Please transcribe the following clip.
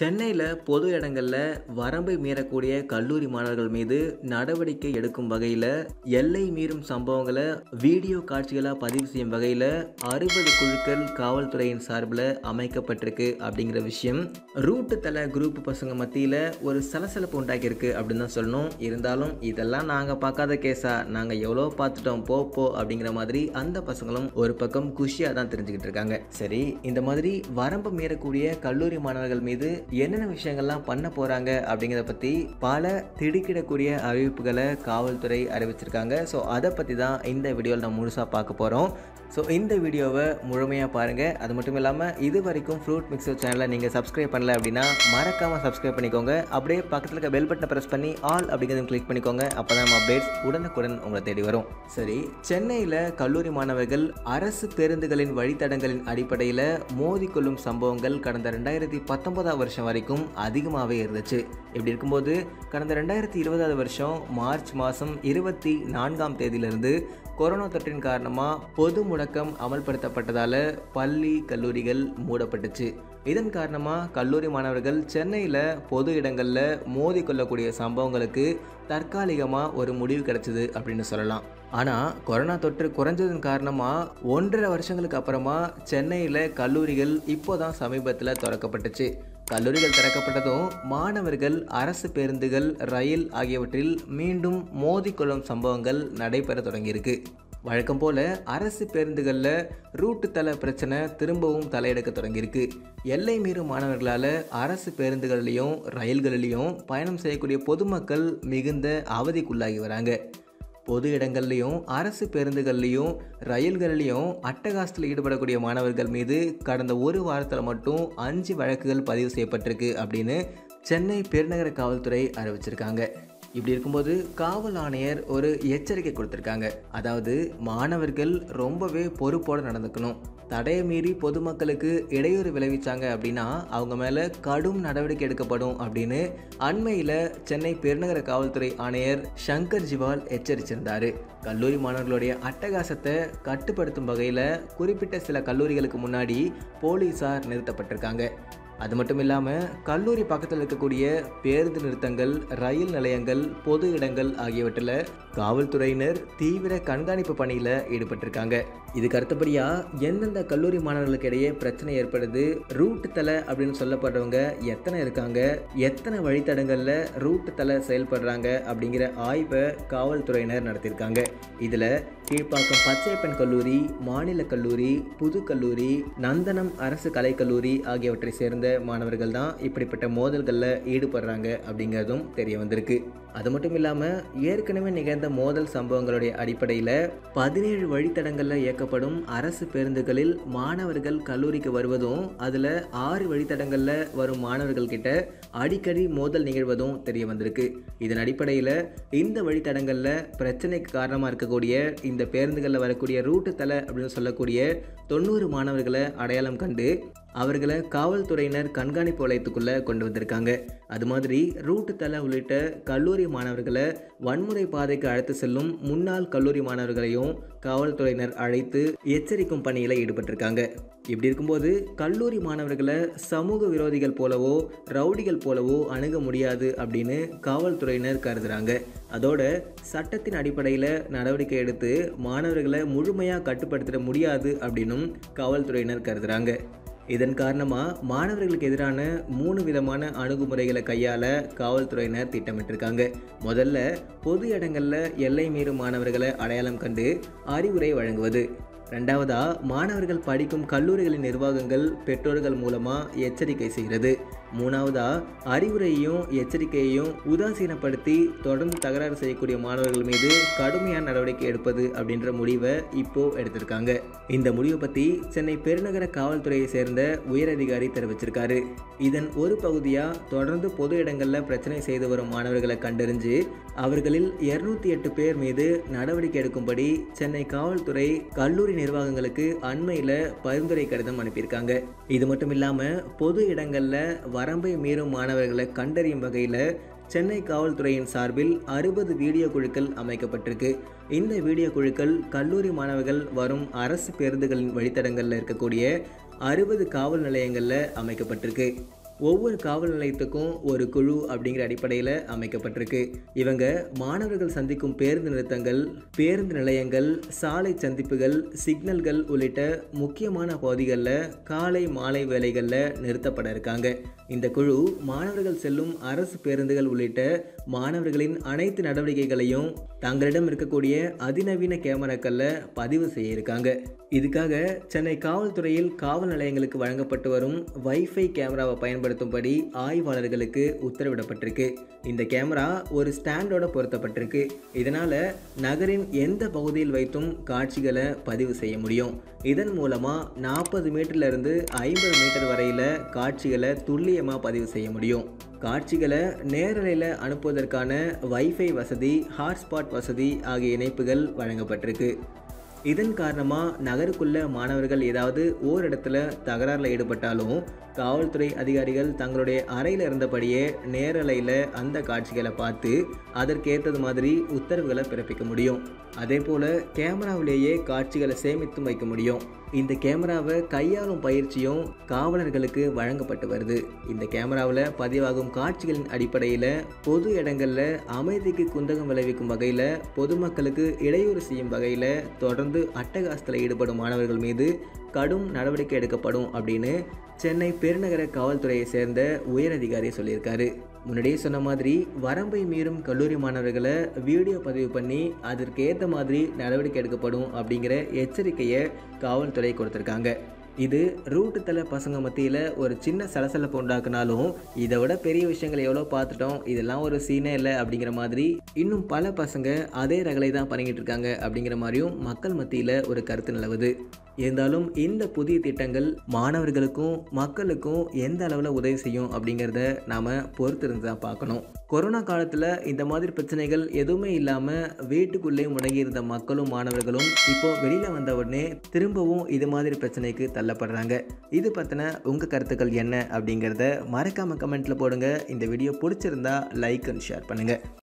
சென்னையில் பொது இடங்களில் வரம்பை மீறக்கூடிய கல்லூரி மாணவர்கள் மீது நடவடிக்கை எடுக்கும் வகையில் எல்லை மீறும் சம்பவங்களை வீடியோ காட்சிகளாக பதிவு செய்யும் வகையில் அறுபது குழுக்கள் காவல்துறையின் சார்பில் அமைக்கப்பட்டிருக்கு அப்படிங்கிற விஷயம் ரூட்டு தலை குரூப் பசங்க மத்தியில் ஒரு சலசலப்பு உண்டாக்கியிருக்கு அப்படின்னு தான் சொல்லணும் இருந்தாலும் இதெல்லாம் நாங்கள் பார்க்காத கேஸா நாங்கள் எவ்வளோ பார்த்துட்டோம் போ போ அப்படிங்கிற மாதிரி அந்த பசங்களும் ஒரு பக்கம் குஷியாக தான் தெரிஞ்சுக்கிட்டு இருக்காங்க சரி இந்த மாதிரி வரம்பு மீறக்கூடிய கல்லூரி மாணவர்கள் மீது என்னென்ன விஷயங்கள்லாம் பண்ண போகிறாங்க அப்படிங்கிறத பற்றி பல திடுக்கிடக்கூடிய அறிவிப்புகளை காவல்துறை அறிவிச்சிருக்காங்க ஸோ அதை பற்றி தான் இந்த வீடியோவில் நம்ம முழுசாக பார்க்க போகிறோம் ஸோ இந்த வீடியோவை முழுமையாக பாருங்கள் அது மட்டும் இல்லாமல் இது வரைக்கும் ஃப்ரூட் மிக்சர் சேனலை நீங்கள் சப்ஸ்கிரைப் பண்ணல அப்படின்னா மறக்காமல் சப்ஸ்கிரைப் பண்ணிக்கோங்க அப்படியே பக்கத்தில் இருக்க பெல் பட்டனை ப்ரெஸ் பண்ணி ஆல் அப்படிங்கிறத கிளிக் பண்ணிக்கோங்க அப்போ தான் நம்ம அப்டேட்ஸ் உடனுக்குடன் உங்களை தேடி வரும் சரி சென்னையில் கல்லூரி மாணவர்கள் அரசு பேருந்துகளின் வழித்தடங்களின் அடிப்படையில் மோதிக்கொள்ளும் சம்பவங்கள் கடந்த ரெண்டாயிரத்தி பத்தொன்பதாம் வருஷம் வரைக்கும் அதிகமாகவே இருந்துச்சு இப்படி இருக்கும்போது கடந்த ரெண்டாயிரத்தி இருபதாவது வருஷம் மார்ச் மாதம் இருபத்தி நான்காம் தேதியிலிருந்து கொரோனா தொற்றின் காரணமாக பொது முடக்கம் அமல்படுத்தப்பட்டதால் பள்ளி கல்லூரிகள் மூடப்பட்டுச்சு இதன் காரணமாக கல்லூரி மாணவர்கள் சென்னையில் பொது இடங்களில் மோதி கொள்ளக்கூடிய சம்பவங்களுக்கு தற்காலிகமாக ஒரு முடிவு கிடைச்சிது அப்படின்னு சொல்லலாம் ஆனால் கொரோனா தொற்று குறைஞ்சதன் காரணமாக ஒன்றரை வருஷங்களுக்கு அப்புறமா சென்னையில் கல்லூரிகள் இப்போ தான் சமீபத்தில் திறக்கப்பட்டுச்சு கல்லூரிகள் திறக்கப்பட்டதும் மாணவர்கள் அரசு பேருந்துகள் ரயில் ஆகியவற்றில் மீண்டும் மோதிக்கொள்ளும் சம்பவங்கள் நடைபெற தொடங்கியிருக்கு வழக்கம் போல அரசு பேருந்துகளில் ரூட்டு தள பிரச்சனை திரும்பவும் தலையெடுக்க தொடங்கியிருக்கு எல்லை மீறும் மாணவர்களால் அரசு பேருந்துகளிலையும் ரயில்களிலையும் பயணம் செய்யக்கூடிய பொதுமக்கள் மிகுந்த அவதிக்குள்ளாகி வராங்க பொது இடங்கள்லையும் அரசு பேருந்துகள்லையும் ரயில்கள்லையும் அட்டகாசத்தில் ஈடுபடக்கூடிய மாணவர்கள் மீது கடந்த ஒரு வாரத்தில் மட்டும் அஞ்சு வழக்குகள் பதிவு செய்யப்பட்டிருக்கு அப்படின்னு சென்னை பெருநகர காவல்துறை அறிவிச்சிருக்காங்க இப்படி இருக்கும்போது காவல் ஆணையர் ஒரு எச்சரிக்கை கொடுத்துருக்காங்க அதாவது மாணவர்கள் ரொம்பவே பொறுப்போடு நடந்துக்கணும் தடையை மீறி பொதுமக்களுக்கு இடையூறு விளைவிச்சாங்க அப்படின்னா அவங்க மேலே கடும் நடவடிக்கை எடுக்கப்படும் அப்படின்னு அண்மையில் சென்னை பெருநகர காவல்துறை ஆணையர் சங்கர் ஜிவால் எச்சரிச்சிருந்தார் கல்லூரி மாணவர்களுடைய அட்டகாசத்தை கட்டுப்படுத்தும் வகையில் குறிப்பிட்ட சில கல்லூரிகளுக்கு முன்னாடி போலீஸார் நிறுத்தப்பட்டிருக்காங்க அது மட்டும் இல்லாமல் கல்லூரி பக்கத்தில் இருக்கக்கூடிய பேருந்து நிறுத்தங்கள் ரயில் நிலையங்கள் பொது இடங்கள் ஆகியவற்றில் காவல்துறையினர் தீவிர கண்காணிப்பு பணியில் ஈடுபட்டிருக்காங்க இதுக்கு அடுத்தபடியாக எந்தெந்த கல்லூரி மாணவர்களுக்கு இடையே பிரச்சனை ஏற்படுது ரூட் தலை அப்படின்னு சொல்லப்படுறவங்க எத்தனை இருக்காங்க எத்தனை வழித்தடங்களில் ரூட் தலை செயல்படுறாங்க அப்படிங்கிற ஆய்வை காவல்துறையினர் நடத்தியிருக்காங்க இதில் கீழ்ப்பாக்கம் பச்சையப்பன் கல்லூரி மாநில கல்லூரி புது கல்லூரி நந்தனம் அரசு கலைக்கல்லூரி ஆகியவற்றை சேர்ந்த மாணவர்கள் தான் இப்படிப்பட்ட மோதல்களில் ஈடுபடுறாங்க அப்படிங்கிறதும் தெரிய வந்திருக்கு அது மட்டும் இல்லாமல் ஏற்கனவே நிகழ்ந்த மோதல் சம்பவங்களுடைய அடிப்படையில் பதினேழு வழித்தடங்களில் இயக்கப்படும் அரசு பேருந்துகளில் மாணவர்கள் கல்லூரிக்கு வருவதும் அதில் ஆறு வழித்தடங்களில் வரும் மாணவர்கள் கிட்ட அடிக்கடி மோதல் நிகழ்வதும் தெரிய வந்திருக்கு இதன் அடிப்படையில் இந்த வழித்தடங்களில் பிரச்சனைக்கு காரணமாக இருக்கக்கூடிய இந்த பேருந்துகளில் வரக்கூடிய ரூட்டு தலை அப்படின்னு சொல்லக்கூடிய தொண்ணூறு மாணவர்களை அடையாளம் கண்டு அவர்களை காவல்துறையினர் கண்காணிப்பு வளையத்துக்குள்ளே கொண்டு வந்திருக்காங்க அது மாதிரி ரூட்டு தலை உள்ளிட்ட கல்லூரி மாணவர்களை வன்முறை பாதைக்கு அழைத்து செல்லும் முன்னாள் கல்லூரி மாணவர்களையும் காவல்துறையினர் அழைத்து எச்சரிக்கும் பணியில் ஈடுபட்டிருக்காங்க இப்படி இருக்கும்போது கல்லூரி மாணவர்களை சமூக விரோதிகள் போலவோ ரவுடிகள் போலவோ அணுக முடியாது அப்படின்னு காவல்துறையினர் கருதுகிறாங்க அதோட சட்டத்தின் அடிப்படையில் நடவடிக்கை எடுத்து மாணவர்களை முழுமையாக கட்டுப்படுத்திட முடியாது அப்படின்னும் காவல்துறையினர் கருதுகிறாங்க இதன் காரணமாக மாணவர்களுக்கு எதிரான மூணு விதமான அணுகுமுறைகளை கையாள காவல்துறையினர் திட்டமிட்டிருக்காங்க முதல்ல பொது இடங்களில் எல்லை மீறும் மாணவர்களை அடையாளம் கண்டு அறிவுரை வழங்குவது ரெண்டாவதா மாணவர்கள் படிக்கும் கல்லூரிகளின் நிர்வாகங்கள் பெற்றோர்கள் மூலமாக எச்சரிக்கை செய்கிறது மூணாவதா அறிவுரையையும் எச்சரிக்கையையும் உதாசீனப்படுத்தி தொடர்ந்து தகராறு செய்யக்கூடிய மாணவர்கள் மீது கடுமையான நடவடிக்கை எடுப்பது அப்படின்ற முடிவை இப்போ எடுத்திருக்காங்க இந்த முடிவை பற்றி சென்னை பெருநகர காவல்துறையை சேர்ந்த உயரதிகாரி தெரிவிச்சிருக்காரு இதன் ஒரு பகுதியாக தொடர்ந்து பொது இடங்களில் பிரச்சனை செய்து வரும் மாணவர்களை கண்டறிஞ்சு அவர்களில் இருநூத்தி எட்டு பேர் மீது நடவடிக்கை எடுக்கும்படி சென்னை காவல்துறை கல்லூரி நிர்வாகங்களுக்கு அண்மையில் பரிந்துரை கடிதம் அனுப்பியிருக்காங்க இது மட்டும் இல்லாமல் பொது இடங்களில் வரம்பை மீறும் மாணவர்களை கண்டறியும் வகையில் சென்னை காவல்துறையின் சார்பில் அறுபது வீடியோ குழுக்கள் அமைக்கப்பட்டிருக்கு இந்த வீடியோ குழுக்கள் கல்லூரி மாணவர்கள் வரும் அரசு பேருந்துகளின் வழித்தடங்களில் இருக்கக்கூடிய அறுபது காவல் நிலையங்களில் அமைக்கப்பட்டிருக்கு ஒவ்வொரு காவல் நிலையத்துக்கும் ஒரு குழு அப்படிங்கிற அடிப்படையில் அமைக்கப்பட்டிருக்கு இவங்க மாணவர்கள் சந்திக்கும் பேருந்து நிறுத்தங்கள் பேருந்து நிலையங்கள் சாலை சந்திப்புகள் சிக்னல்கள் உள்ளிட்ட முக்கியமான பகுதிகளில் காலை மாலை வேலைகளில் நிறுத்தப்பட இருக்காங்க இந்த குழு மாணவர்கள் செல்லும் அரசு பேருந்துகள் உள்ளிட்ட மாணவர்களின் அனைத்து நடவடிக்கைகளையும் தங்களிடம் இருக்கக்கூடிய அதிநவீன கேமராக்களில் பதிவு செய்ய இருக்காங்க இதுக்காக சென்னை காவல்துறையில் காவல் நிலையங்களுக்கு வழங்கப்பட்டு வரும் வைஃபை கேமராவை பயன்படுத்தும்படி ஆய்வாளர்களுக்கு உத்தரவிடப்பட்டிருக்கு இந்த கேமரா ஒரு ஸ்டாண்டோட பொருத்தப்பட்டிருக்கு இதனால் நகரின் எந்த பகுதியில் வைத்தும் காட்சிகளை பதிவு செய்ய முடியும் இதன் மூலமாக நாற்பது மீட்டர்லேருந்து ஐம்பது மீட்டர் வரையில் காட்சிகளை துல்லியமாக பதிவு செய்ய முடியும் காட்சிகளை நேரலையில் அனுப்புவதற்கான வைஃபை வசதி ஹாட்ஸ்பாட் வசதி ஆகிய இணைப்புகள் வழங்கப்பட்டிருக்கு இதன் காரணமாக நகருக்குள்ள மாணவர்கள் ஏதாவது ஓரிடத்துல தகராறில் ஈடுபட்டாலும் காவல்துறை அதிகாரிகள் தங்களுடைய அறையில் இருந்தபடியே நேரலையில் அந்த காட்சிகளை பார்த்து அதற்கேற்றது மாதிரி உத்தரவுகளை பிறப்பிக்க முடியும் அதே போல் கேமராவிலேயே காட்சிகளை சேமித்தும் வைக்க முடியும் இந்த கேமராவை கையாளும் பயிற்சியும் காவலர்களுக்கு வழங்கப்பட்டு வருது இந்த கேமராவில் பதிவாகும் காட்சிகளின் அடிப்படையில் பொது இடங்களில் அமைதிக்கு குந்தகம் விளைவிக்கும் வகையில் பொதுமக்களுக்கு இடையூறு செய்யும் வகையில் தொடர்ந்து அட்டகாசத்தில் ஈடுபடும் மாணவர்கள் மீது கடும் நடவடிக்கை எடுக்கப்படும் அப்படின்னு சென்னை பெருநகர காவல்துறையை சேர்ந்த உயரதிகாரி சொல்லியிருக்காரு முன்னாடியே சொன்ன மாதிரி வரம்பை மீறும் கல்லூரி மாணவர்களை வீடியோ பதிவு பண்ணி அதற்கு ஏற்ற மாதிரி நடவடிக்கை எடுக்கப்படும் அப்படிங்கிற எச்சரிக்கையை காவல்துறை கொடுத்துருக்காங்க இது ரூட்டு தலை பசங்க மத்தியில் ஒரு சின்ன சலசலப்பு உண்டாக்குனாலும் இதை விட பெரிய விஷயங்களை எவ்வளோ பார்த்துட்டோம் இதெல்லாம் ஒரு சீனே இல்லை அப்படிங்கிற மாதிரி இன்னும் பல பசங்க அதே ரகலை தான் பண்ணிக்கிட்டு இருக்காங்க அப்படிங்கிற மாதிரியும் மக்கள் மத்தியில் ஒரு கருத்து நிலவுது இருந்தாலும் இந்த புதிய திட்டங்கள் மாணவர்களுக்கும் மக்களுக்கும் எந்த அளவில் உதவி செய்யும் அப்படிங்கிறத நாம் பொறுத்திருந்து தான் பார்க்கணும் கொரோனா காலத்தில் இந்த மாதிரி பிரச்சனைகள் எதுவுமே இல்லாமல் வீட்டுக்குள்ளே முடங்கியிருந்த மக்களும் மாணவர்களும் இப்போ வெளியில் வந்த உடனே திரும்பவும் இது மாதிரி பிரச்சனைக்கு தள்ளப்படுறாங்க இது பற்றின உங்கள் கருத்துக்கள் என்ன அப்படிங்கிறத மறக்காமல் கமெண்ட்டில் போடுங்க இந்த வீடியோ பிடிச்சிருந்தா லைக் அண்ட் ஷேர் பண்ணுங்கள்